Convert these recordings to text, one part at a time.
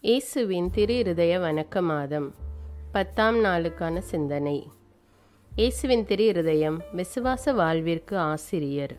இயேசுவின் திரு இருதய வணக்க மாதம் பத்தாம் நாளுக்கான சிந்தனை இயேசுவின் திரு இருதயம் விசுவாச வாழ்விற்கு ஆசிரியர்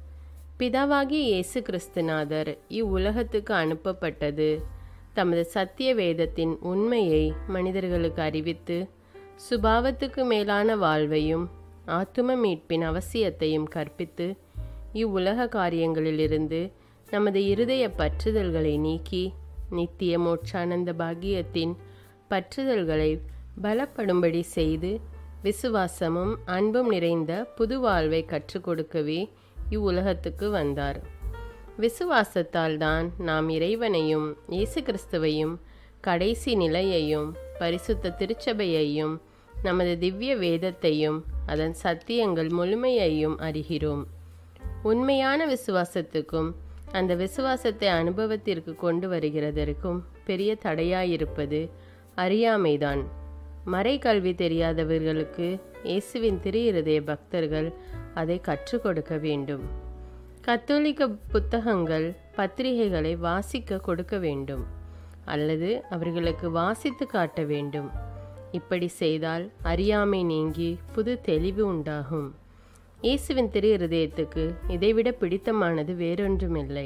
பிதாவாகிய இயேசு கிறிஸ்துநாதர் இவ்வுலகத்துக்கு அனுப்பப்பட்டது தமது சத்திய வேதத்தின் உண்மையை மனிதர்களுக்கு அறிவித்து சுபாவத்துக்கு மேலான வாழ்வையும் ஆத்தும மீட்பின் அவசியத்தையும் கற்பித்து இவ்வுலக காரியங்களிலிருந்து நமது இருதய பற்றுதல்களை நீக்கி நித்திய மோட்சானந்த பாக்கியத்தின் பற்றுதல்களை பலப்படும்படி செய்து விசுவாசமும் அன்பும் நிறைந்த புது வாழ்வை கற்றுக் கொடுக்கவே இவ்வுலகத்துக்கு வந்தார் விசுவாசத்தால் தான் நாம் இறைவனையும் இயேசு கிறிஸ்துவையும் கடைசி நிலையையும் பரிசுத்த திருச்சபையையும் நமது திவ்ய வேதத்தையும் அதன் சத்தியங்கள் முழுமையையும் அறிகிறோம் உண்மையான விசுவாசத்துக்கும் அந்த விசுவாசத்தை அனுபவத்திற்கு கொண்டு வருகிறதற்கும் பெரிய தடையாயிருப்பது அறியாமைதான் மறைக்கல்வி தெரியாதவர்களுக்கு இயேசுவின் திரு இருதய பக்தர்கள் அதை கற்றுக் கொடுக்க வேண்டும் கத்தோலிக்க புத்தகங்கள் பத்திரிகைகளை வாசிக்க கொடுக்க வேண்டும் அல்லது அவர்களுக்கு வாசித்து காட்ட வேண்டும் இப்படி செய்தால் அறியாமை நீங்கி புது தெளிவு உண்டாகும் இயேசுவின் திரு இருதயத்துக்கு இதைவிட பிடித்தமானது வேறொன்றுமில்லை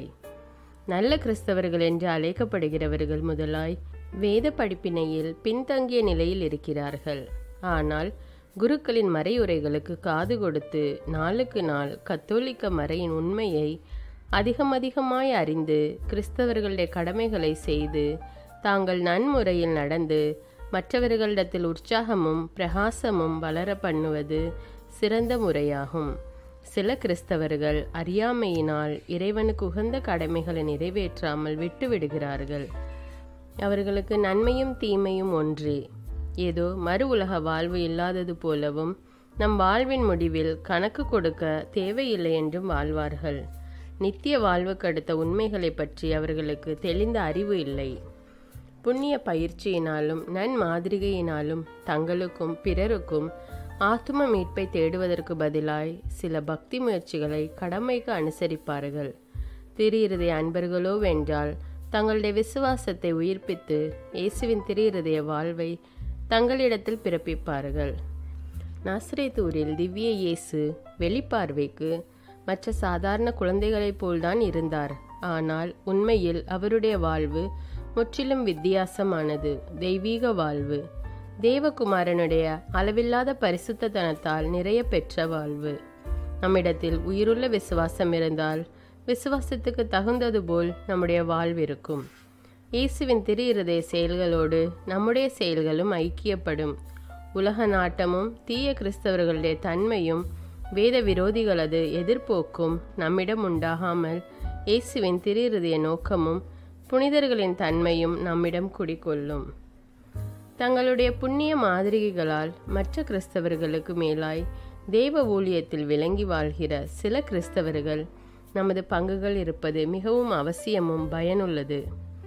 நல்ல கிறிஸ்தவர்கள் என்று அழைக்கப்படுகிறவர்கள் முதலாய் வேத படிப்பினையில் பின்தங்கிய நிலையில் இருக்கிறார்கள் ஆனால் குருக்களின் மறையுரைகளுக்கு காது கொடுத்து நாளுக்கு நாள் கத்தோலிக்க மறையின் உண்மையை அதிகம் அதிகமாய் அறிந்து கிறிஸ்தவர்களுடைய கடமைகளை செய்து தாங்கள் நன்முறையில் நடந்து மற்றவர்களிடத்தில் உற்சாகமும் பிரகாசமும் வளர பண்ணுவது சிறந்த முறையாகும் சில கிறிஸ்தவர்கள் அறியாமையினால் இறைவனுக்கு உகந்த கடமைகளை நிறைவேற்றாமல் விட்டுவிடுகிறார்கள் அவர்களுக்கு நன்மையும் தீமையும் ஒன்றே ஏதோ மறு உலக வாழ்வு இல்லாதது போலவும் நம் வாழ்வின் முடிவில் கணக்கு கொடுக்க தேவையில்லை என்றும் வாழ்வார்கள் நித்திய வாழ்வுக்கு அடுத்த உண்மைகளை பற்றி அவர்களுக்கு தெளிந்த அறிவு இல்லை புண்ணிய பயிற்சியினாலும் நன்மாதிரிகையினாலும் தங்களுக்கும் பிறருக்கும் ஆத்தும மீட்பை தேடுவதற்கு பதிலாய் சில பக்தி முயற்சிகளை கடமைக்கு அனுசரிப்பார்கள் திரு இருதய அன்பர்களோ வென்றால் தங்களுடைய விசுவாசத்தை உயிர்ப்பித்து இயேசுவின் திரு இருதய வாழ்வை தங்களிடத்தில் பிறப்பிப்பார்கள் நஸ்ரேத்தூரில் திவ்ய இயேசு வெளிப்பார்வைக்கு மற்ற சாதாரண குழந்தைகளைப் போல்தான் இருந்தார் ஆனால் உண்மையில் அவருடைய வாழ்வு முற்றிலும் வித்தியாசமானது தெய்வீக வாழ்வு தேவகுமாரனுடைய அளவில்லாத பரிசுத்தனத்தால் நிறைய பெற்ற வாழ்வு நம்மிடத்தில் உயிருள்ள விசுவாசம் இருந்தால் விசுவாசத்துக்கு தகுந்தது போல் நம்முடைய வாழ்வு இருக்கும் இயேசுவின் திரு இருதய செயல்களோடு நம்முடைய செயல்களும் ஐக்கியப்படும் உலக நாட்டமும் தீய கிறிஸ்தவர்களுடைய தன்மையும் வேத விரோதிகளது எதிர்ப்போக்கும் நம்மிடம் உண்டாகாமல் இயேசுவின் திரு இருதய நோக்கமும் புனிதர்களின் தன்மையும் நம்மிடம் குடிக்கொள்ளும் தங்களுடைய புண்ணிய மாதிரிகளால் மற்ற கிறிஸ்தவர்களுக்கு மேலாய் தேவ ஊழியத்தில் விளங்கி வாழ்கிற சில கிறிஸ்தவர்கள் நமது பங்குகள் இருப்பது மிகவும் அவசியமும் பயனுள்ளது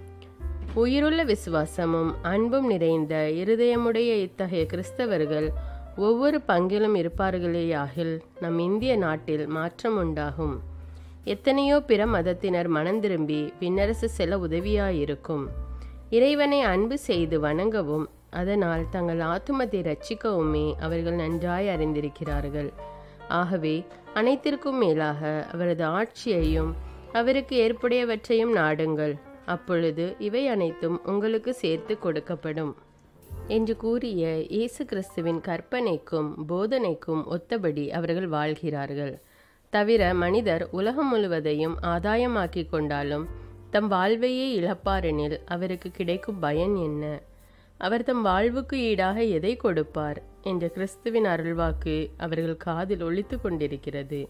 உயிருள்ள விசுவாசமும் அன்பும் நிறைந்த இருதயமுடைய இத்தகைய கிறிஸ்தவர்கள் ஒவ்வொரு பங்கிலும் இருப்பார்களேயாகில் நம் இந்திய நாட்டில் மாற்றம் உண்டாகும் எத்தனையோ பிற மதத்தினர் மனந்திரும்பி விண்ணரசு செல்ல உதவியாயிருக்கும் இறைவனை அன்பு செய்து வணங்கவும் அதனால் தங்கள் ஆத்துமத்தை ரட்சிக்கவுமே அவர்கள் நன்றாய் அறிந்திருக்கிறார்கள் ஆகவே அனைத்திற்கும் மேலாக அவரது ஆட்சியையும் அவருக்கு ஏற்புடையவற்றையும் நாடுங்கள் அப்பொழுது இவை அனைத்தும் உங்களுக்கு சேர்த்து கொடுக்கப்படும் என்று கூறிய இயேசு கிறிஸ்துவின் கற்பனைக்கும் போதனைக்கும் ஒத்தபடி அவர்கள் வாழ்கிறார்கள் தவிர மனிதர் உலகம் முழுவதையும் ஆதாயமாக்கி கொண்டாலும் தம் வாழ்வையே இழப்பாரெனில் அவருக்கு கிடைக்கும் பயன் என்ன அவர் தம் வாழ்வுக்கு ஈடாக எதை கொடுப்பார் என்ற கிறிஸ்துவின் அருள்வாக்கு அவர்கள் காதில் ஒழித்து கொண்டிருக்கிறது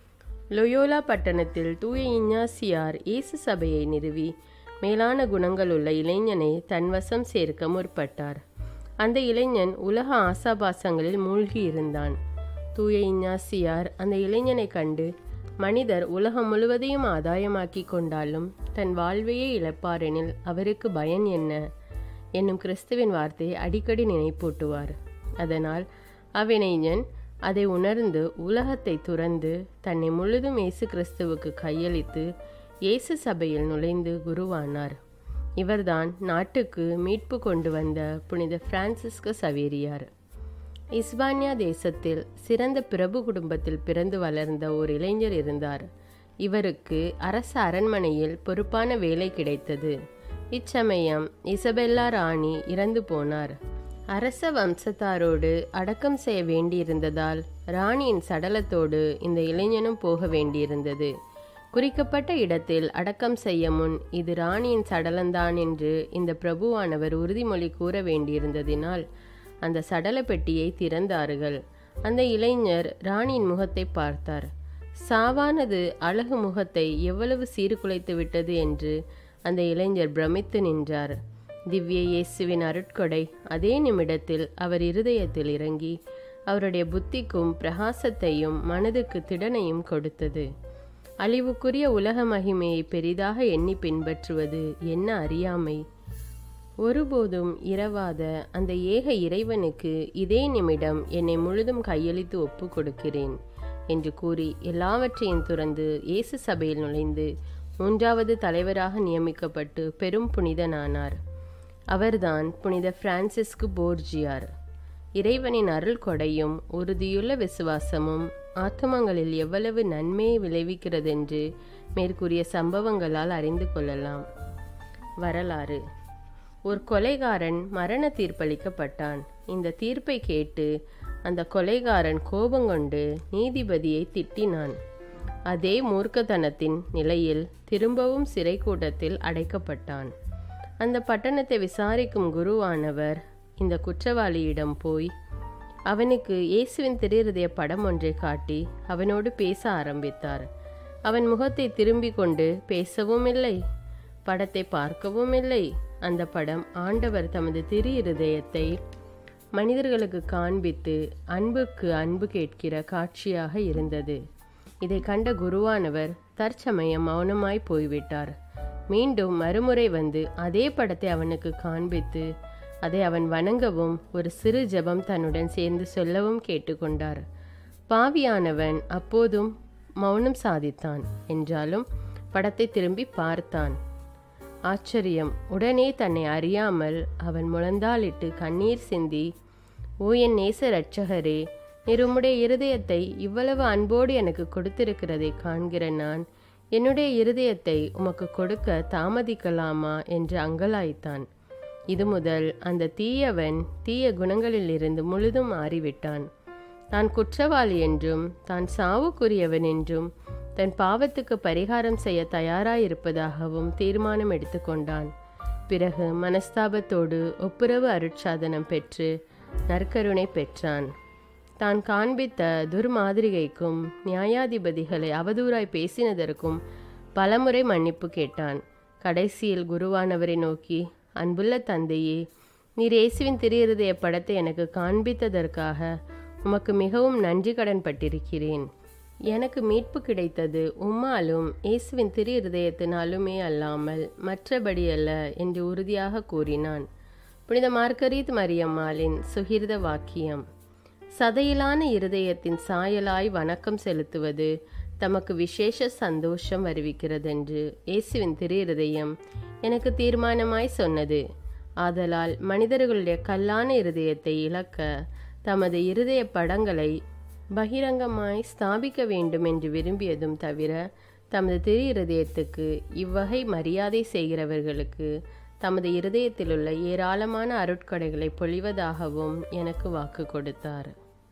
லொயோலா பட்டணத்தில் தூய இஞ்ஞாசியார் இயேசு சபையை நிறுவி மேலான குணங்கள் உள்ள இளைஞனை தன்வசம் சேர்க்க முற்பட்டார் அந்த இளைஞன் உலக ஆசாபாசங்களில் மூழ்கி இருந்தான் தூய இஞ்ஞாசியார் அந்த இளைஞனை கண்டு மனிதர் உலகம் முழுவதையும் ஆதாயமாக்கி கொண்டாலும் தன் வாழ்வையே இழப்பாரெனில் அவருக்கு பயன் என்ன என்னும் கிறிஸ்துவின் வார்த்தையை அடிக்கடி நினைப்பூட்டுவார் அதனால் அவ்வினைஞன் அதை உணர்ந்து உலகத்தை துறந்து தன்னை முழுதும் இயேசு கிறிஸ்துவுக்கு கையளித்து இயேசு சபையில் நுழைந்து குருவானார் இவர்தான் நாட்டுக்கு மீட்பு கொண்டு வந்த புனித பிரான்சிஸ்க சவேரியார் இஸ்பானியா தேசத்தில் சிறந்த பிரபு குடும்பத்தில் பிறந்து வளர்ந்த ஒரு இளைஞர் இருந்தார் இவருக்கு அரச அரண்மனையில் பொறுப்பான வேலை கிடைத்தது இச்சமயம் இசபெல்லா ராணி இறந்து போனார் அரச வம்சத்தாரோடு அடக்கம் செய்ய வேண்டியிருந்ததால் ராணியின் சடலத்தோடு இந்த இளைஞனும் போக வேண்டியிருந்தது குறிக்கப்பட்ட இடத்தில் அடக்கம் செய்ய முன் இது ராணியின் சடலம்தான் என்று இந்த பிரபுவானவர் உறுதிமொழி கூற வேண்டியிருந்ததினால் அந்த சடல பெட்டியை திறந்தார்கள் அந்த இளைஞர் ராணியின் முகத்தை பார்த்தார் சாவானது அழகு முகத்தை எவ்வளவு சீர்குலைத்து விட்டது என்று அந்த இளைஞர் பிரமித்து நின்றார் திவ்ய இயேசுவின் அருட்கொடை அதே நிமிடத்தில் அவர் இருதயத்தில் இறங்கி அவருடைய புத்திக்கும் பிரகாசத்தையும் மனதுக்கு திடனையும் கொடுத்தது அழிவுக்குரிய உலக மகிமையை பெரிதாக எண்ணி பின்பற்றுவது என்ன அறியாமை ஒருபோதும் இரவாத அந்த ஏக இறைவனுக்கு இதே நிமிடம் என்னை முழுதும் கையளித்து ஒப்பு கொடுக்கிறேன் என்று கூறி எல்லாவற்றையும் துறந்து இயேசு சபையில் நுழைந்து மூன்றாவது தலைவராக நியமிக்கப்பட்டு பெரும் புனிதனானார் அவர்தான் புனித பிரான்சிஸ்கு போர்ஜியார் இறைவனின் அருள் கொடையும் உறுதியுள்ள விசுவாசமும் ஆத்மங்களில் எவ்வளவு நன்மையை விளைவிக்கிறதென்று மேற்கூறிய சம்பவங்களால் அறிந்து கொள்ளலாம் வரலாறு ஒரு கொலைகாரன் மரண தீர்ப்பளிக்கப்பட்டான் இந்த தீர்ப்பை கேட்டு அந்த கொலைகாரன் கோபங்கொண்டு நீதிபதியை திட்டினான் அதே மூர்க்கத்தனத்தின் நிலையில் திரும்பவும் சிறை கூட்டத்தில் அடைக்கப்பட்டான் அந்த பட்டணத்தை விசாரிக்கும் குருவானவர் இந்த குற்றவாளியிடம் போய் அவனுக்கு இயேசுவின் திருஹதய படம் ஒன்றை காட்டி அவனோடு பேச ஆரம்பித்தார் அவன் முகத்தை திரும்பிக் கொண்டு பேசவும் இல்லை படத்தை பார்க்கவும் இல்லை அந்த படம் ஆண்டவர் தமது திரு இருதயத்தை மனிதர்களுக்கு காண்பித்து அன்புக்கு அன்பு கேட்கிற காட்சியாக இருந்தது இதை கண்ட குருவானவர் தற்சமயம் மௌனமாய் போய்விட்டார் மீண்டும் மறுமுறை வந்து அதே படத்தை அவனுக்கு காண்பித்து அதை அவன் வணங்கவும் ஒரு சிறு ஜெபம் தன்னுடன் சேர்ந்து சொல்லவும் கேட்டுக்கொண்டார் பாவியானவன் அப்போதும் மௌனம் சாதித்தான் என்றாலும் படத்தை திரும்பி பார்த்தான் ஆச்சரியம் உடனே தன்னை அறியாமல் அவன் முழந்தாளிட்டு கண்ணீர் சிந்தி ஓ என் நேச இரட்சகரே நீர் உம்முடைய இருதயத்தை இவ்வளவு அன்போடு எனக்கு கொடுத்திருக்கிறதை காண்கிற நான் என்னுடைய இருதயத்தை உமக்கு கொடுக்க தாமதிக்கலாமா என்று அங்கலாய்த்தான் இது முதல் அந்த தீயவன் தீய குணங்களிலிருந்து முழுதும் மாறிவிட்டான் தான் குற்றவாளி என்றும் தான் சாவுக்குரியவன் என்றும் தன் பாவத்துக்கு பரிகாரம் செய்ய தயாராயிருப்பதாகவும் தீர்மானம் எடுத்துக்கொண்டான் பிறகு மனஸ்தாபத்தோடு ஒப்புரவு அருட்சாதனம் பெற்று நற்கருணை பெற்றான் தான் காண்பித்த துர்மாதிரிகைக்கும் நியாயாதிபதிகளை அவதூறாய் பேசினதற்கும் பலமுறை மன்னிப்பு கேட்டான் கடைசியில் குருவானவரை நோக்கி அன்புள்ள தந்தையே நீர் இயேசுவின் திரு படத்தை எனக்கு காண்பித்ததற்காக உமக்கு மிகவும் நன்றி கடன் பட்டிருக்கிறேன் எனக்கு மீட்பு கிடைத்தது உம்மாலும் இயேசுவின் திரு இருதயத்தினாலுமே அல்லாமல் மற்றபடி அல்ல என்று உறுதியாக கூறினான் புனித மார்கரீத் மரியம்மாளின் சுகிர்த வாக்கியம் சதையிலான இருதயத்தின் சாயலாய் வணக்கம் செலுத்துவது தமக்கு விசேஷ சந்தோஷம் வருவிக்கிறதென்று இயேசுவின் திரு இருதயம் எனக்கு தீர்மானமாய் சொன்னது ஆதலால் மனிதர்களுடைய கல்லான இருதயத்தை இழக்க தமது இருதய படங்களை பகிரங்கமாய் ஸ்தாபிக்க வேண்டும் என்று விரும்பியதும் தவிர தமது திரு இருதயத்துக்கு இவ்வகை மரியாதை செய்கிறவர்களுக்கு தமது இருதயத்திலுள்ள ஏராளமான அருட்கொடைகளை பொழிவதாகவும் எனக்கு வாக்கு கொடுத்தார்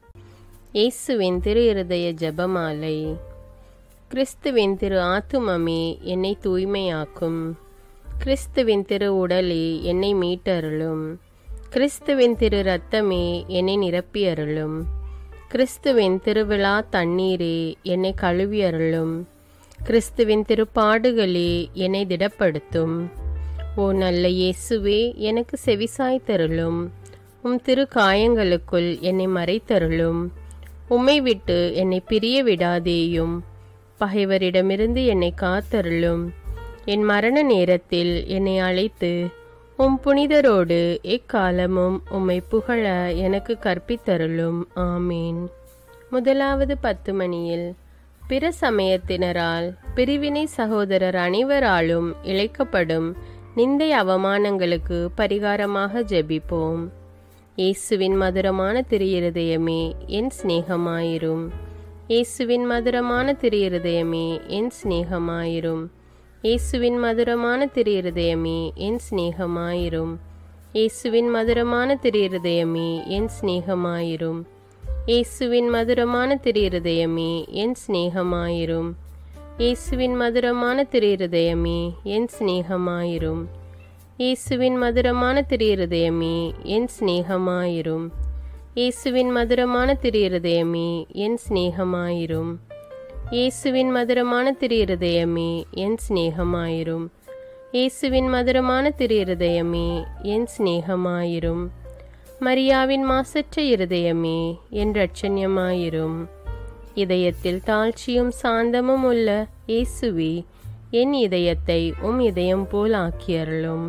இயேசுவின் திரு இருதய ஜெபமாலை கிறிஸ்துவின் திரு ஆத்துமமே என்னை தூய்மையாக்கும் கிறிஸ்துவின் திரு உடலே என்னை மீட்டருளும் கிறிஸ்துவின் திரு இரத்தமே என்னை நிரப்பியருளும் கிறிஸ்துவின் திருவிழா தண்ணீரே என்னை கழுவியருளும் கிறிஸ்துவின் திருப்பாடுகளே என்னை திடப்படுத்தும் ஓ நல்ல இயேசுவே எனக்கு செவிசாய் தருளும் உம் திரு காயங்களுக்குள் என்னை மறைத்தருளும் உம்மை விட்டு என்னை பிரிய விடாதேயும் பகைவரிடமிருந்து என்னை காத்தருளும் என் மரண நேரத்தில் என்னை அழைத்து உம் புனிதரோடு எக்காலமும் உம்மை புகழ எனக்கு கற்பித்தருளும் ஆமீன் முதலாவது பத்து மணியில் பிற சமயத்தினரால் பிரிவினை சகோதரர் அனைவராலும் இழைக்கப்படும் நிந்தை அவமானங்களுக்கு பரிகாரமாக ஜெபிப்போம் இயேசுவின் மதுரமான திரு இருதயமே என் சிநேகமாயிரும் இயேசுவின் மதுரமான திரு இருதயமே என் சிநேகமாயிரும் இயேசுவின் மதுரமான திரு இருதயமே என் சிநேகமாயிரும் இயேசுவின் மதுரமான திரு இருதயமே என் சிநேகமாயிரும் இயேசுவின் மதுரமான திரு இருதயமே என் சிநேகமாயிரும் இயேசுவின் மதுரமான திரு இருதயமே என் சிநேகமாயிரும் இயேசுவின் மதுரமான திரு இருதயமே என் சிநேகமாயிரும் இயேசுவின் மதுரமான திரு இருதயமே என் சிநேகமாயிரும் இயேசுவின் மதுரமான திரு இருதயமே என் சிநேகமாயிரும் இயேசுவின் மதுரமான திரு இருதயமே என் சிநேகமாயிரும் மரியாவின் மாசற்ற இருதயமே என் ரட்சண்யமாயிரும் இதயத்தில் தாழ்ச்சியும் சாந்தமும் உள்ள இயேசுவே என் இதயத்தை உம் இதயம் போல் ஆக்கியருளும்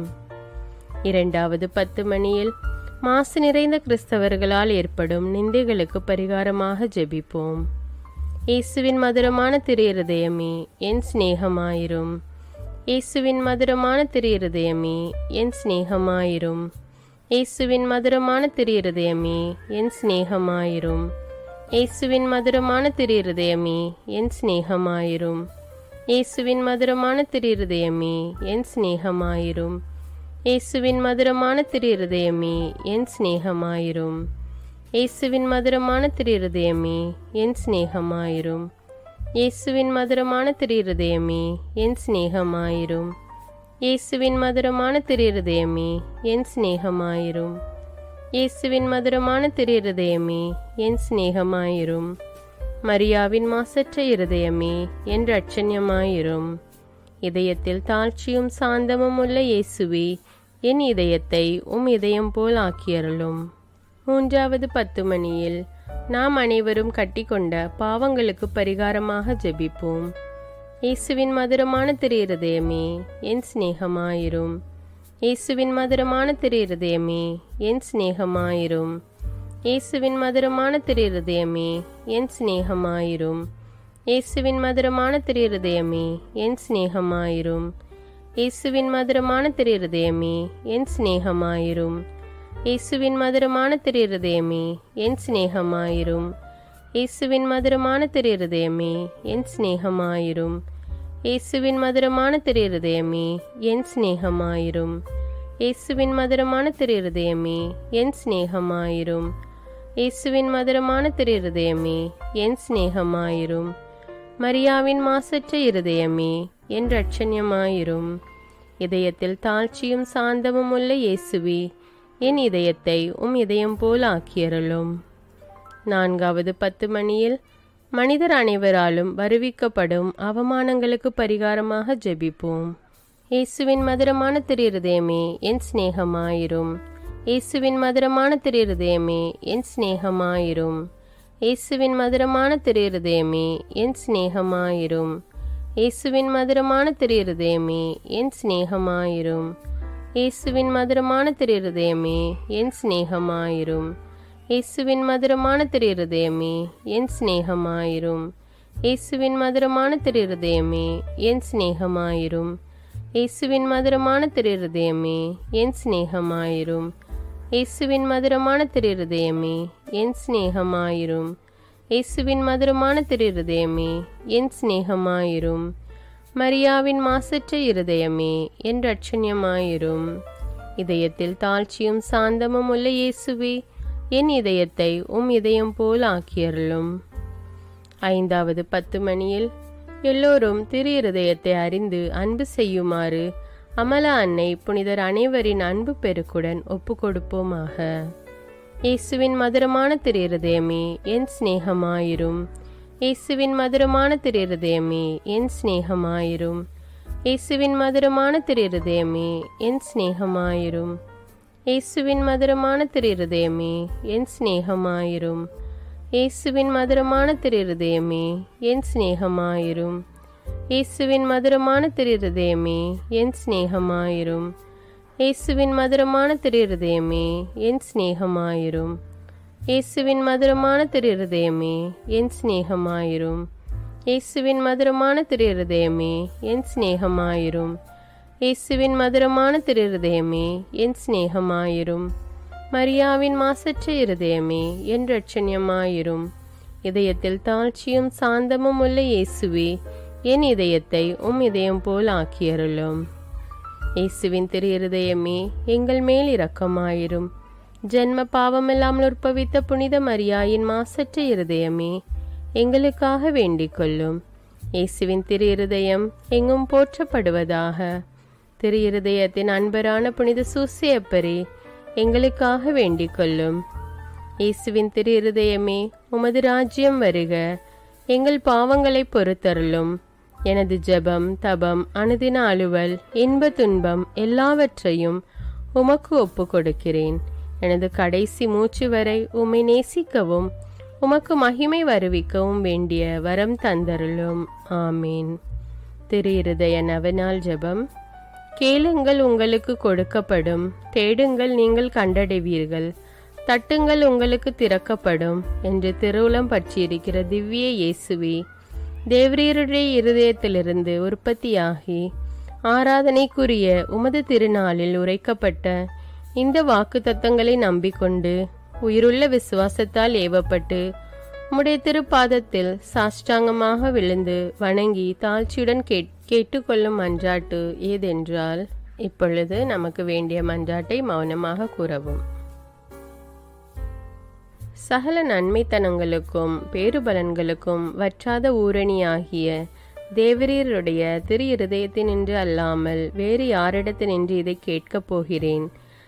இரண்டாவது பத்து மணியில் மாசு நிறைந்த கிறிஸ்தவர்களால் ஏற்படும் நிந்தைகளுக்கு பரிகாரமாக ஜெபிப்போம் இயேசுவின் மதுரமான திரு இருதயமே என் சிநேகமாயிரும் இயேசுவின் மதுரமான திரு இருதயமே என் சிநேகமாயிரும் இயேசுவின் மதுரமான திரு இருதயமே என் சிநேகமாயிரும் இயேசுவின் மதுரமான திரு இருதயமே என் சிநேகமாயிரும் இயேசுவின் மதுரமான திரு இருதயமே என் சிநேகமாயிரும் இயேசுவின் மதுரமான திரு இருதயமே என் சிநேகமாயிரும் இயேசுவின் மதுரமான திரு இருதயமே என் சிநேகமாயிரும் இயேசுவின் மதுரமான திரு இருதயமே என் சிநேகமாயிரும் இயேசுவின் மதுரமான திரு இருதயமே என் சிநேகமாயிரும் இயேசுவின் மதுரமான திரு இருதயமே என் சிநேகமாயிரும் மரியாவின் மாசற்ற இருதயமே என் ரட்சண்யமாயிரும் இதயத்தில் தாழ்ச்சியும் சாந்தமும் உள்ள இயேசுவே என் இதயத்தை உம் இதயம் போல் ஆக்கியருளும் மூன்றாவது பத்து மணியில் நாம் அனைவரும் கட்டிக்கொண்ட பாவங்களுக்கு பரிகாரமாக ஜெபிப்போம் இயேசுவின் மதுரமான திரு இருதயமே என் சிநேகமாயிரும் இயேசுவின் மதுரமான திரு இருதயமே என் சிநேகமாயிரும் இயேசுவின் மதுரமான திரு இருதயமே என் சிநேகமாயிரும் இயேசுவின் மதுரமான திரு இருதயமே என் சிநேகமாயிரும் இயேசுவின் மதுரமான திரு இருதயமே என் சிநேகமாயிரும் இயேசுவின் மதுரமான திரு இருதயமே என் சிநேகமாயிரும் இயேசுவின் மதுரமான திரு இருதயமே என் சிநேகமாயிரும் இயேசுவின் மதுரமான திரு இருதயமே என் சிநேகமாயிரும் இயேசுவின் மதுரமான திரு இருதயமே என் சிநேகமாயிரும் இயேசுவின் மதுரமான திரு இருதயமே என் சிநேகமாயிரும் மரியாவின் மாசற்ற இருதயமே என் ரட்சண்யமாயிரும் இதயத்தில் தாழ்ச்சியும் சாந்தமும் உள்ள இயேசுவே என் இதயத்தை உம் இதயம் போல் ஆக்கியருளும் நான்காவது பத்து மணியில் மனிதர் அனைவராலும் வருவிக்கப்படும் அவமானங்களுக்கு பரிகாரமாக ஜெபிப்போம் இயேசுவின் மதுரமான திரு இருதயமே என் சிநேகமாயிரும் இயேசுவின் மதுரமான திரு இருதயமே என் சிநேகமாயிரும் இயேசுவின் மதுரமான திரு இருதயமே என் சிநேகமாயிரும் இயேசுவின் மதுரமான திரு இருதயமே என் சிநேகமாயிரும் இயேசுவின் மதுரமான திரு இருதயமே என் சிநேகமாயிரும் இயேசுவின் மதுரமான திரு இருதயமே என் சிநேகமாயிரும் இயேசுவின் மதுரமான திரு இருதயமே என் சிநேகமாயிரும் இயேசுவின் மதுரமான திரு இருதயமே என் சிநேகமாயிரும் இயேசுவின் மதுரமான திரு இருதயமே என் சிநேகமாயிரும் இயேசுவின் மதுரமான திரு இருதயமே என் சிநேகமாயிரும் மரியாவின் மாசற்ற இருதயமே என் ரட்சண்யமாயிரும் இதயத்தில் தாழ்ச்சியும் சாந்தமும் உள்ள இயேசுவே என் இதயத்தை உம் இதயம் போல் ஆக்கியருளும் ஐந்தாவது பத்து மணியில் எல்லோரும் திரு இருதயத்தை அறிந்து அன்பு செய்யுமாறு அமலா அன்னை புனிதர் அனைவரின் அன்பு பெருக்குடன் ஒப்பு கொடுப்போமாக இயேசுவின் மதுரமான திரு இருதயமே என் சிநேகமாயிரும் இயேசுவின் மதுரமான திரு இருதயமே என் சிநேகமாயிரும் இயேசுவின் மதுரமான திரு இருதயமே என் சிநேகமாயிரும் இயேசுவின் மதுரமான திரு இருதயமே என் சிநேகமாயிரும் இயேசுவின் மதுரமான திரு இருதயமே என் சிநேகமாயிரும் இயேசுவின் மதுரமான திரு இருதயமே என் சிநேகமாயிரும் இயேசுவின் மதுரமான திரு இருதயமே என் சிநேகமாயிரும் இயேசுவின் மதுரமான திரு இருதயமே என் சிநேகமாயிரும் இயேசுவின் மதுரமான திரு இருதயமே என் சிநேகமாயிரும் இயேசுவின் மதுரமான திருஹதயமே என் சிநேகமாயிரும் மரியாவின் மாசற்ற இருதயமே என் ரட்சண்யமாயிரும் இதயத்தில் தாழ்ச்சியும் சாந்தமும் உள்ள இயேசுவே என் இதயத்தை உம் இதயம் போல் ஆக்கியருளும் இயேசுவின் திரு இருதயமே எங்கள் மேல் இரக்கமாயிரும் ஜென்ம பாவமெல்லாம் உற்பவித்த புனித மரியாயின் மாசற்ற இருதயமே எங்களுக்காக வேண்டிக் கொள்ளும் இயேசுவின் திரு இருதயம் எங்கும் போற்றப்படுவதாக திரு இருதயத்தின் அன்பரான புனித சூசியப்பரே எங்களுக்காக வேண்டிக் கொள்ளும் இயேசுவின் திரு இருதயமே உமது ராஜ்யம் வருக எங்கள் பாவங்களை பொறுத்தருளும் எனது ஜெபம் தபம் அனுதின அலுவல் இன்ப துன்பம் எல்லாவற்றையும் உமக்கு ஒப்பு கொடுக்கிறேன் எனது கடைசி மூச்சு வரை உம்மை நேசிக்கவும் உமக்கு மகிமை வருவிக்கவும் வேண்டிய வரம் தந்தருளும் ஆமீன் திரு இருதய நவநாள் ஜெபம் கேளுங்கள் உங்களுக்கு கொடுக்கப்படும் தேடுங்கள் நீங்கள் கண்டடைவீர்கள் தட்டுங்கள் உங்களுக்கு திறக்கப்படும் என்று திருவுளம் பற்றியிருக்கிற திவ்ய இயேசுவே தேவரீருடைய இருதயத்திலிருந்து உற்பத்தியாகி ஆராதனைக்குரிய உமது திருநாளில் உரைக்கப்பட்ட இந்த வாக்கு தத்தங்களை நம்பிக்கொண்டு உயிருள்ள விசுவாசத்தால் ஏவப்பட்டு உம்முடைய திருப்பாதத்தில் சாஷ்டாங்கமாக விழுந்து வணங்கி தாழ்ச்சியுடன் கேட் கேட்டுக்கொள்ளும் மன்றாட்டு ஏதென்றால் இப்பொழுது நமக்கு வேண்டிய மன்றாட்டை மௌனமாக கூறவும் சகல நன்மைத்தனங்களுக்கும் பேறுபலன்களுக்கும் வற்றாத ஊரணியாகிய தேவரீருடைய திரு இருதயத்தினின்று அல்லாமல் வேறு யாரிடத்தினின்று இதை கேட்கப் போகிறேன்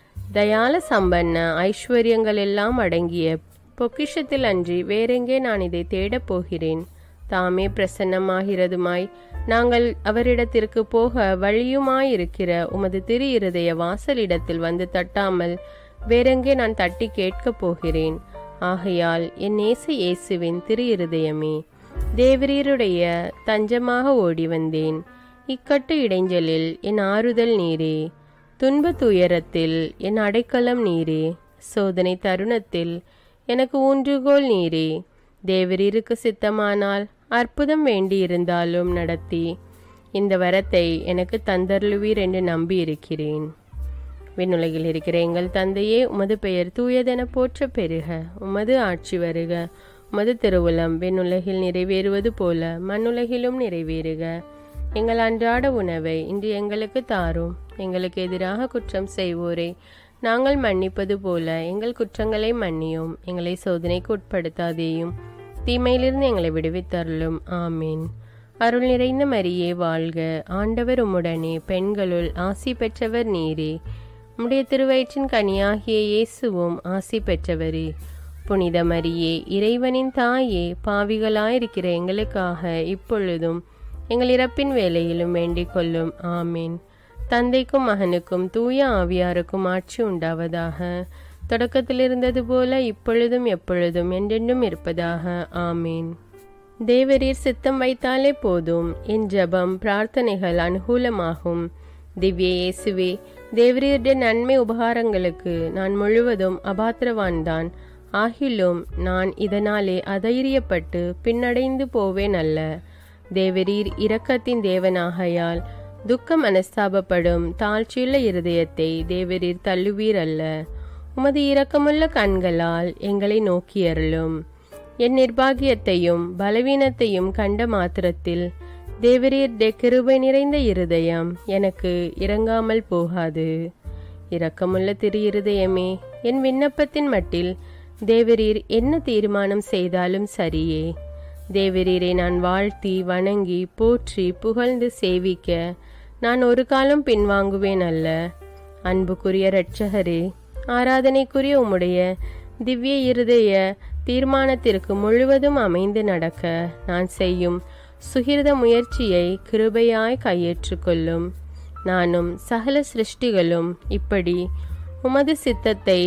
தயால சம்பன்ன ஐஸ்வர்யங்கள் எல்லாம் அடங்கிய பொக்கிஷத்தில் அன்றி வேறெங்கே நான் இதை தேடப் போகிறேன் தாமே பிரசன்னமாகிறதுமாய் நாங்கள் அவரிடத்திற்கு போக வழியுமாயிருக்கிற உமது திரு இருதய வாசலிடத்தில் வந்து தட்டாமல் வேறெங்கே நான் தட்டி கேட்கப் போகிறேன் ஆகையால் என் நேச இயேசுவின் திரு இருதயமே தேவரீருடைய தஞ்சமாக ஓடி வந்தேன் இக்கட்டு இடைஞ்சலில் என் ஆறுதல் நீரே துன்ப துயரத்தில் என் அடைக்கலம் நீரே சோதனை தருணத்தில் எனக்கு ஊன்றுகோல் நீரே தேவரீருக்கு சித்தமானால் அற்புதம் வேண்டியிருந்தாலும் நடத்தி இந்த வரத்தை எனக்கு தந்தருளுவீர் என்று நம்பியிருக்கிறேன் விண்ணுலகில் இருக்கிற எங்கள் தந்தையே உமது பெயர் தூயதென போற்ற பெருக உமது ஆட்சி வருக உமது திருவுளம் விண்ணுலகில் நிறைவேறுவது போல மண்ணுலகிலும் நிறைவேறுக எங்கள் அன்றாட உணவை இன்று எங்களுக்கு தாரும் எங்களுக்கு எதிராக குற்றம் செய்வோரை நாங்கள் மன்னிப்பது போல எங்கள் குற்றங்களை மன்னியும் எங்களை சோதனைக்கு உட்படுத்தாதேயும் தீமையிலிருந்து எங்களை விடுவித்தருளும் ஆமீன் அருள் நிறைந்த மரியே வாழ்க ஆண்டவர் உம்முடனே பெண்களுள் ஆசி பெற்றவர் நீரே உம்முடைய திருவயிற்றின் கனியாகிய இயேசுவும் ஆசி பெற்றவரே புனித மரியே இறைவனின் தாயே பாவிகளாயிருக்கிற எங்களுக்காக இப்பொழுதும் எங்கள் இறப்பின் வேலையிலும் வேண்டிக் கொள்ளும் ஆமீன் தந்தைக்கும் மகனுக்கும் தூய ஆவியாருக்கும் ஆட்சி உண்டாவதாக தொடக்கத்தில் இருந்தது போல இப்பொழுதும் எப்பொழுதும் என்றென்றும் இருப்பதாக ஆமீன் தேவரீர் சித்தம் வைத்தாலே போதும் என் ஜபம் பிரார்த்தனைகள் அனுகூலமாகும் திவ்ய இயேசுவே தேவரீருடைய நன்மை உபகாரங்களுக்கு நான் முழுவதும் அபாத்திரவான்தான் ஆகிலும் நான் இதனாலே அதைரியப்பட்டு பின்னடைந்து போவேன் அல்ல தேவரீர் இரக்கத்தின் தேவனாகையால் துக்க மனஸ்தாபப்படும் தாழ்ச்சியுள்ள இருதயத்தை தேவரீர் தள்ளுவீர் அல்ல உமது இரக்கமுள்ள கண்களால் எங்களை நோக்கியருளும் என் நிர்பாகியத்தையும் பலவீனத்தையும் கண்ட மாத்திரத்தில் தேவரீர் கிருபை நிறைந்த இருதயம் எனக்கு இறங்காமல் போகாது இரக்கமுள்ள திரு இருதயமே என் விண்ணப்பத்தின் மட்டில் தேவரீர் என்ன தீர்மானம் செய்தாலும் சரியே தேவரீரை நான் வாழ்த்தி வணங்கி போற்றி புகழ்ந்து சேவிக்க நான் ஒரு காலம் பின்வாங்குவேன் அல்ல அன்புக்குரிய இரட்சகரே ஆராதனைக்குரிய உம்முடைய திவ்ய இருதய தீர்மானத்திற்கு முழுவதும் அமைந்து நடக்க நான் செய்யும் சுகிர்த முயற்சியை கிருபையாய் கையேற்றுக்கொள்ளும் நானும் சகல சிருஷ்டிகளும் இப்படி உமது சித்தத்தை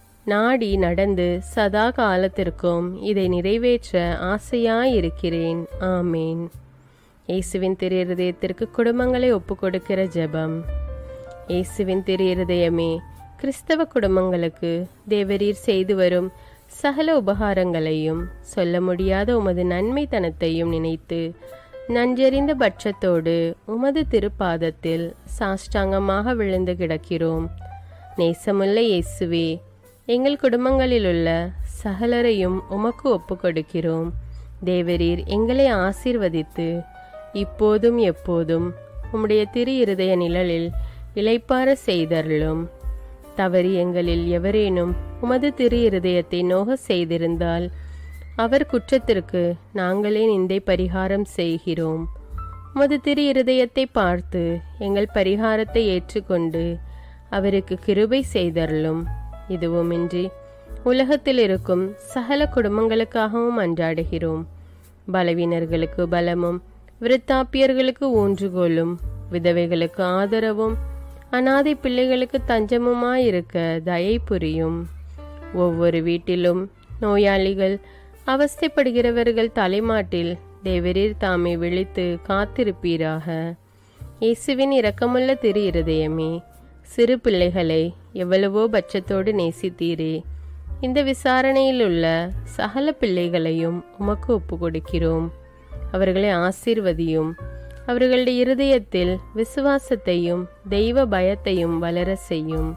நாடி நடந்து சதா காலத்திற்கும் இதை நிறைவேற்ற ஆசையாயிருக்கிறேன் ஆமேன் இயேசுவின் திரு இருதயத்திற்கு குடும்பங்களை ஒப்புக்கொடுக்கிற ஜெபம் இயேசுவின் திரு இருதயமே கிறிஸ்தவ குடும்பங்களுக்கு தேவரீர் செய்து வரும் சகல உபகாரங்களையும் சொல்ல முடியாத உமது நன்மைத்தனத்தையும் நினைத்து நன்றெறிந்த பட்சத்தோடு உமது திருப்பாதத்தில் சாஷ்டாங்கமாக விழுந்து கிடக்கிறோம் நேசமுள்ள இயேசுவே எங்கள் குடும்பங்களிலுள்ள சகலரையும் உமக்கு ஒப்புக் கொடுக்கிறோம் தேவரீர் எங்களை ஆசீர்வதித்து இப்போதும் எப்போதும் உம்முடைய திரு இருதய நிழலில் இளைப்பார செய்தருளும் தவறி எங்களில் எவரேனும் உமது திரு இருதயத்தை நோக செய்திருந்தால் அவர் குற்றத்திற்கு நாங்களே நிந்தை பரிகாரம் செய்கிறோம் உமது திரு இருதயத்தை பார்த்து எங்கள் பரிகாரத்தை ஏற்றுக்கொண்டு அவருக்கு கிருபை செய்தருளும் இதுவுமின்றி உலகத்தில் இருக்கும் சகல குடும்பங்களுக்காகவும் அன்றாடுகிறோம் பலவீனர்களுக்கு பலமும் விருத்தாப்பியர்களுக்கு ஊன்றுகோலும் விதவைகளுக்கு ஆதரவும் அனாதை பிள்ளைகளுக்கு தஞ்சமுமாயிருக்க தயை புரியும் ஒவ்வொரு வீட்டிலும் நோயாளிகள் அவஸ்தைப்படுகிறவர்கள் தலைமாட்டில் தேவரீர் தாமே விழித்து காத்திருப்பீராக இயேசுவின் இரக்கமுள்ள திரு இருதயமே சிறு பிள்ளைகளை எவ்வளவோ பட்சத்தோடு நேசித்தீரே இந்த விசாரணையில் உள்ள சகல பிள்ளைகளையும் உமக்கு ஒப்பு கொடுக்கிறோம் அவர்களை ஆசீர்வதியும் அவர்களுடைய இருதயத்தில் விசுவாசத்தையும் தெய்வ பயத்தையும் வளர செய்யும்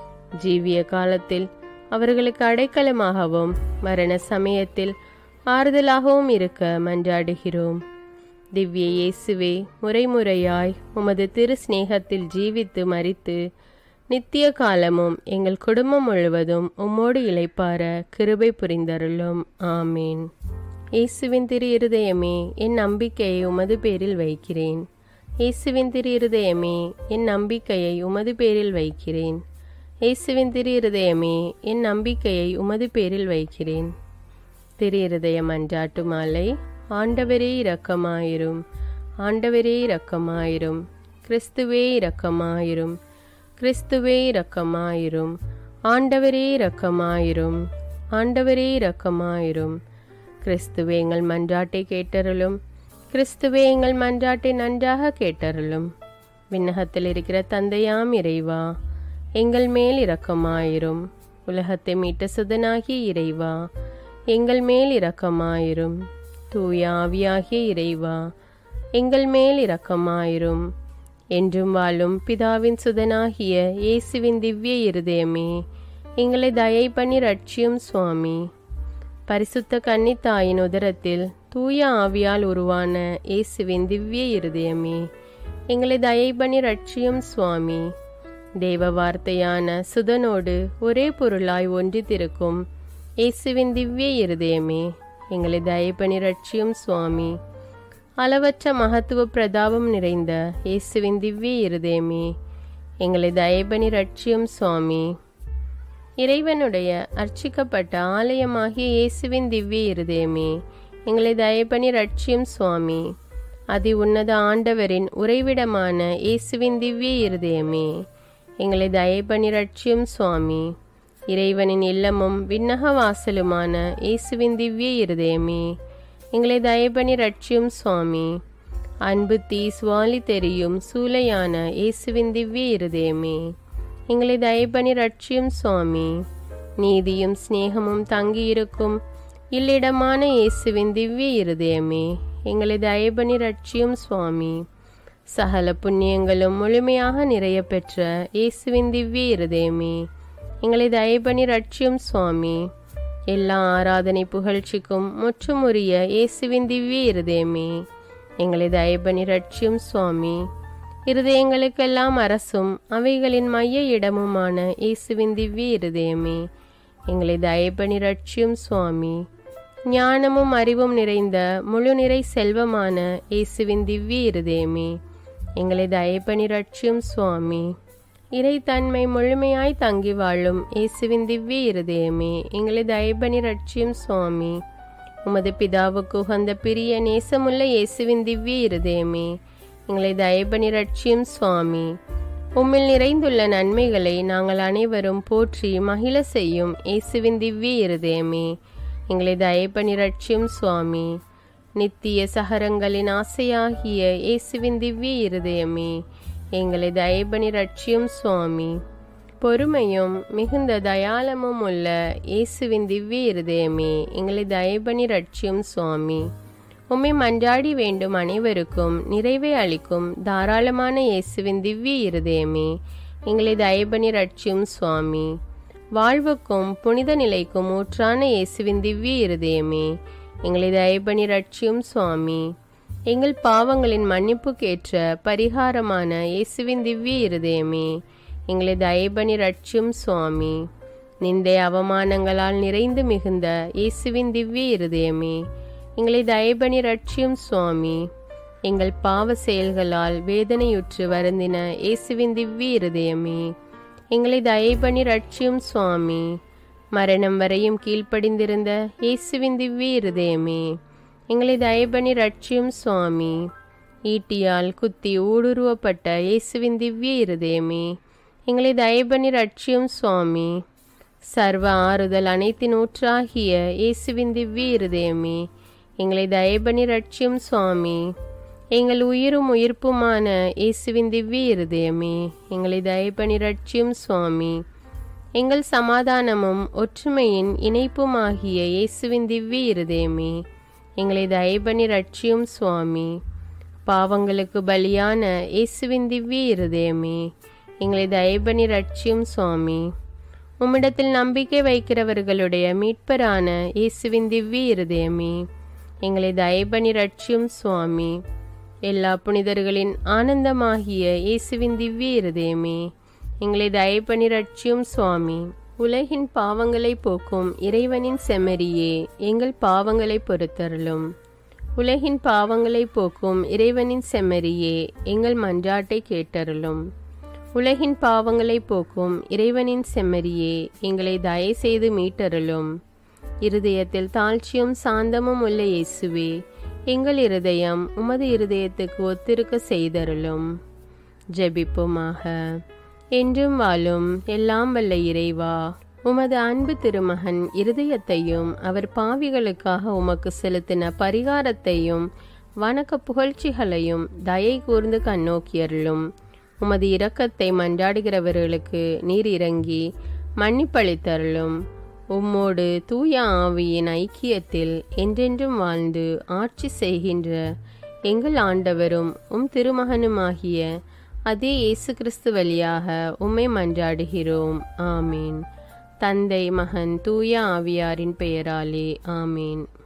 ஜீவிய காலத்தில் அவர்களுக்கு அடைக்கலமாகவும் மரண சமயத்தில் ஆறுதலாகவும் இருக்க மன்றாடுகிறோம் திவ்ய இயேசுவே முறைமுறையாய் உமது திரு சிநேகத்தில் ஜீவித்து மறித்து நித்திய காலமும் எங்கள் குடும்பம் முழுவதும் உம்மோடு இளைப்பார கிருபை புரிந்தருளும் ஆமீன் இயேசுவின் திரு இருதயமே என் நம்பிக்கையை உமது பேரில் வைக்கிறேன் இயேசுவின் திரு இருதயமே என் நம்பிக்கையை உமது பேரில் வைக்கிறேன் இயேசுவின் திரு இருதயமே என் நம்பிக்கையை உமது பேரில் வைக்கிறேன் திரு இருதய மன்றாட்டு மாலை ஆண்டவரே இரக்கமாயிரும் ஆண்டவரே இரக்கமாயிரும் கிறிஸ்துவே இரக்கமாயிரும் கிறிஸ்துவே இரக்கமாயிரும் ஆண்டவரே இரக்கமாயிரும் ஆண்டவரே இரக்கமாயிரும் கிறிஸ்துவே எங்கள் மன்றாட்டை கேட்டருளும் கிறிஸ்துவே எங்கள் மன்றாட்டை நன்றாக கேட்டருளும் விண்ணகத்தில் இருக்கிற தந்தையாம் இறைவா எங்கள் மேல் இரக்கமாயிரும் உலகத்தை மீட்ட சுதனாகிய இறைவா எங்கள் மேல் இரக்கமாயிரும் தூய ஆவியாகிய இறைவா எங்கள் மேல் இரக்கமாயிரும் என்றும் வாழும் பிதாவின் சுதனாகிய இயேசுவின் திவ்ய இருதயமே எங்களை தயை பண்ணி ரட்சியும் சுவாமி பரிசுத்த கன்னித்தாயின் உதரத்தில் தூய ஆவியால் உருவான இயேசுவின் திவ்ய இருதயமே எங்களை தயை பண்ணி ரட்சியும் சுவாமி தேவ வார்த்தையான சுதனோடு ஒரே பொருளாய் ஒன்றித்திருக்கும் இயேசுவின் திவ்ய இருதயமே எங்களை தயை பண்ணி ரட்சியும் சுவாமி அளவற்ற மகத்துவ பிரதாபம் நிறைந்த இயேசுவின் திவ்ய இருதயமே எங்களை தயபனி ரட்சியும் சுவாமி இறைவனுடைய அர்ச்சிக்கப்பட்ட ஆலயமாகிய இயேசுவின் திவ்ய இருதயமே எங்களை தயபனி ரட்சியும் சுவாமி அதி உன்னத ஆண்டவரின் உறைவிடமான இயேசுவின் திவ்ய இருதயமே எங்களை தயபனி ரட்சியும் சுவாமி இறைவனின் இல்லமும் விண்ணக வாசலுமான இயேசுவின் திவ்ய இருதயமே எங்களை தயபனி ரட்சியும் சுவாமி அன்பு தீ சுவாலி தெரியும் சூலையான இயேசுவின் திவ்ய இருதயமே எங்களை தயபனி ரட்சியும் சுவாமி நீதியும் சிநேகமும் தங்கியிருக்கும் இல்லிடமான இயேசுவின் திவ்ய இருதயமே எங்களை தயபனி ரட்சியும் சுவாமி சகல புண்ணியங்களும் முழுமையாக நிறைய பெற்ற இயேசுவின் திவ்ய இருதயமே எங்களை தயபனி ரட்சியும் சுவாமி எல்லா ஆராதனை புகழ்ச்சிக்கும் முற்றுமுறிய இயேசுவின் திவ்ய இருதயமே எங்களை தயபனி ரட்சியும் சுவாமி இருதயங்களுக்கெல்லாம் அரசும் அவைகளின் மைய இடமுமான இயேசுவின் திவ்ய இருதயமே எங்களை தயபனி ரட்சியும் சுவாமி ஞானமும் அறிவும் நிறைந்த முழு நிறை செல்வமான இயேசுவின் திவ்ய இருதயமே எங்களை தயபனி ரட்சியும் சுவாமி இறைத்தன்மை முழுமையாய் தங்கி வாழும் இயேசுவின் திவ்ய இருதயமே எங்களை தயபனி ரட்சியும் சுவாமி உமது பிதாவுக்கு உகந்த பிரிய நேசமுள்ள இயேசுவின் திவ்ய இருதயமே எங்களை தயபனி ரட்சியும் சுவாமி உம்மில் நிறைந்துள்ள நன்மைகளை நாங்கள் அனைவரும் போற்றி மகிழ செய்யும் இயேசுவின் திவ்ய இருதயமே எங்களை தயபனி ரட்சியும் சுவாமி நித்திய சகரங்களின் ஆசையாகிய இயேசுவின் திவ்ய இருதயமே எங்களை தயபனி ரட்சியும் சுவாமி பொறுமையும் மிகுந்த தயாளமும் உள்ள இயேசுவின் திவ்ய இருதயமே எங்களை தயபனி ரட்சியும் சுவாமி உம்மை மன்றாடி வேண்டும் அனைவருக்கும் நிறைவை அளிக்கும் தாராளமான இயேசுவின் திவ்ய இருதயமே எங்களை தயபனி ரட்சியும் சுவாமி வாழ்வுக்கும் புனித நிலைக்கும் ஊற்றான இயேசுவின் திவ்ய இருதயமே எங்களை தயபனி ரட்சியும் சுவாமி எங்கள் பாவங்களின் மன்னிப்புக்கேற்ற பரிகாரமான இயேசுவின் திவ்ய இருதயமே எங்களை தயபனி ரட்சியும் சுவாமி நிந்தை அவமானங்களால் நிறைந்து மிகுந்த இயேசுவின் திவ்ய இருதயமே எங்களை தயபனி ரட்சியும் சுவாமி எங்கள் பாவ செயல்களால் வேதனையுற்று வருந்தின இயேசுவின் திவ்ய இருதயமே எங்களை தயபனி ரட்சியும் சுவாமி மரணம் வரையும் கீழ்ப்படிந்திருந்த இயேசுவின் திவ்ய இருதயமே எங்களை தயபனி ரட்சியும் சுவாமி ஈட்டியால் குத்தி ஊடுருவப்பட்ட இயேசுவின் திவ்ய இருதயமே எங்களை தயபனி ரட்சியும் சுவாமி சர்வ ஆறுதல் அனைத்தின் ஊற்றாகிய இயேசுவின் திவ்ய இருதயமே எங்களை தயபனி ரட்சியும் சுவாமி எங்கள் உயிரும் உயிர்ப்புமான இயேசுவின் திவ்ய இருதயமே எங்களை தயபனி ரட்சியும் சுவாமி எங்கள் சமாதானமும் ஒற்றுமையின் இணைப்புமாகிய இயேசுவின் திவ்ய இருதயமே எங்களை தயபனி ரட்சியும் சுவாமி பாவங்களுக்கு பலியான இயேசுவின் திவ்ய இருதயமே எங்களை தயபனி ரட்சியும் சுவாமி உம்மிடத்தில் நம்பிக்கை வைக்கிறவர்களுடைய மீட்பரான இயேசுவின் திவ்ய இருதயமே எங்களை தயபனி ரட்சியும் சுவாமி எல்லா புனிதர்களின் ஆனந்தமாகிய இயேசுவின் திவ்ய இருதயமே எங்களை தயபனி ரட்சியும் சுவாமி உலகின் பாவங்களை போக்கும் இறைவனின் செம்மறியே எங்கள் பாவங்களை பொறுத்தருளும் உலகின் பாவங்களை போக்கும் இறைவனின் செம்மறியே எங்கள் மன்றாட்டை கேட்டருளும் உலகின் பாவங்களை போக்கும் இறைவனின் செம்மறியே எங்களை தயை செய்து மீட்டருளும் இருதயத்தில் தாழ்ச்சியும் சாந்தமும் உள்ள இயேசுவே எங்கள் இருதயம் உமது இருதயத்துக்கு ஒத்திருக்க செய்தருளும் ஜெபிப்போமாக என்றும் வாழும் எல்லாம் வல்ல இறைவா உமது அன்பு திருமகன் இருதயத்தையும் அவர் பாவிகளுக்காக உமக்கு செலுத்தின பரிகாரத்தையும் வணக்க புகழ்ச்சிகளையும் தயை கூர்ந்து கண்ணோக்கியருளும் உமது இரக்கத்தை மன்றாடுகிறவர்களுக்கு நீர் இறங்கி மன்னிப்பளித்தருளும் உம்மோடு தூய ஆவியின் ஐக்கியத்தில் என்றென்றும் வாழ்ந்து ஆட்சி செய்கின்ற எங்கள் ஆண்டவரும் உம் திருமகனுமாகிய அதே இயேசு கிறிஸ்து வழியாக உம்மை மன்றாடுகிறோம் ஆமீன் தந்தை மகன் தூய ஆவியாரின் பெயராலே ஆமீன்